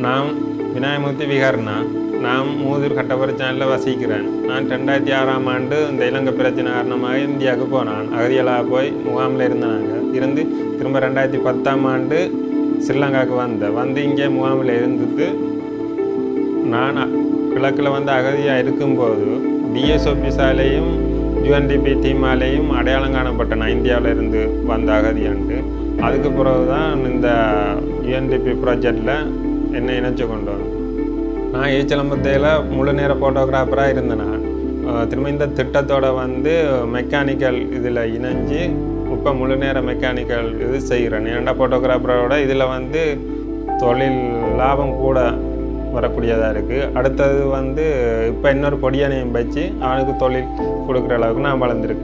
நான் விநாயகமூர்த்தி விகார்னா நான் மூதூர் கட்டபரிச்சானில் வசிக்கிறேன் நான் ரெண்டாயிரத்தி ஆறாம் ஆண்டு இந்த இலங்கை பிரச்சனை காரணமாக இந்தியாவுக்கு போனான் அகதியலாக போய் முகாமில் இருந்தாங்க இருந்து திரும்ப ரெண்டாயிரத்தி பத்தாம் ஆண்டு ஸ்ரீலங்காவுக்கு வந்தேன் வந்து இங்கே முகாமில் இருந்துட்டு நான் அ- கிழக்கில் வந்து அகதியாக இருக்கும்போது டிஎஸ் ஆஃபீஸாலேயும் யூஎன்டிபி டீமாலேயும் அடையாளம் காணப்பட்ட நான் இந்தியாவில் இருந்து வந்த அகதியாண்டு அதுக்கு பிறகு தான் இந்த யூஎன்டிபி ப்ராஜெக்டில் என்னை இணைச்சு கொண்டு வந்தேன் நான் ஈச்சலம்பத்தையில் முழு நேர ஃபோட்டோகிராஃபராக இருந்தேன் நான் அஹ் திரும்ப இந்த திட்டத்தோட வந்து மெக்கானிக்கல் இதில் இணைஞ்சு இப்போ முழு நேர மெக்கானிக்கல் இது செய்கிறேன் ஏன்டா ஃபோட்டோகிராஃபரோட இதில் வந்து தொழில் லாபம் கூட வரக்கூடியதாக இருக்குது அடுத்தது வந்து இப்போ இன்னொரு பொடியனையும் வச்சு அவனுக்கு தொழில் கொடுக்குற அளவுக்கு நான் வளர்ந்துருக்கேன்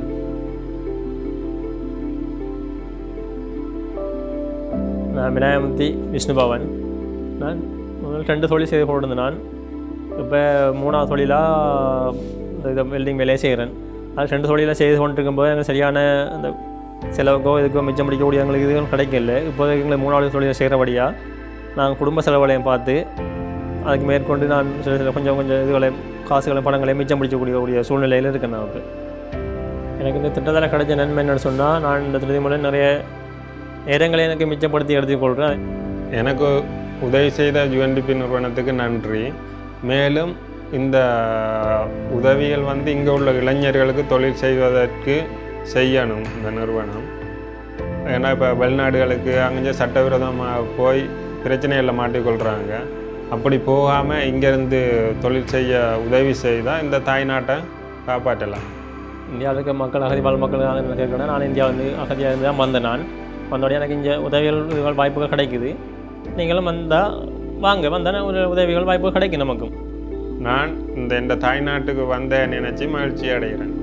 நான் விநாயகமூர்த்தி விஷ்ணுபவன் நான் முதல் ரெண்டு தொழில் செய்து கொண்டிருந்தேன் நான் இப்போ மூணாவது தொழிலாக இதை வெல்டிங் வேலையை செய்கிறேன் அது ரெண்டு தொழிலாக செய்து கொண்டிருக்கும்போது எனக்கு சரியான அந்த செலவுக்கோ இதுக்கோ மிச்சம் பிடிக்கக்கூடிய எங்களுக்கு இதுவும் கிடைக்கல இப்போதைக்கு எங்களுக்கு மூணாவது தொழிலை செய்கிறபடியாக நாங்கள் குடும்ப செலவுகளையும் பார்த்து அதுக்கு மேற்கொண்டு நான் சில சில கொஞ்சம் கொஞ்சம் இதுகளை காசுகளை பணங்களை மிச்சம் பிடிக்கக்கூடிய கூடிய சூழ்நிலையில் இருக்கேன் நான் இப்போ எனக்கு இந்த திட்டத்தில் கிடைச்ச நன்மை என்னன்னு சொன்னால் நான் இந்த திட்டத்தின் மூலம் நிறைய நேரங்களை எனக்கு மிச்சப்படுத்தி எடுத்துக்கொள்கிறேன் எனக்கு உதவி செய்த யுஎன்டிபி நிறுவனத்துக்கு நன்றி மேலும் இந்த உதவிகள் வந்து இங்கே உள்ள இளைஞர்களுக்கு தொழில் செய்வதற்கு செய்யணும் இந்த நிறுவனம் ஏன்னா இப்போ வெளிநாடுகளுக்கு அங்கே சட்டவிரோதமாக போய் பிரச்சனைகளில் மாட்டிக்கொள்கிறாங்க அப்படி போகாமல் இங்கேருந்து தொழில் செய்ய உதவி செய்தால் இந்த தாய்நாட்டை காப்பாற்றலாம் இந்தியாவில் இருக்க மக்கள் அகதி வாழ் மக்கள் கேட்கணும் நான் இந்தியா வந்து அகதியாக இருந்து தான் வந்தேன் நான் வந்தோடனே எனக்கு இங்கே உதவிகள் இதுகள் வாய்ப்புகள் கிடைக்குது நீங்களும் வந்தால் வாங்க வந்தால் ஒரு உதவிகள் வாய்ப்புகள் கிடைக்கும் நமக்கும் நான் இந்த இந்த தாய்நாட்டுக்கு வந்த நினைச்சு மகிழ்ச்சி அடைகிறேன்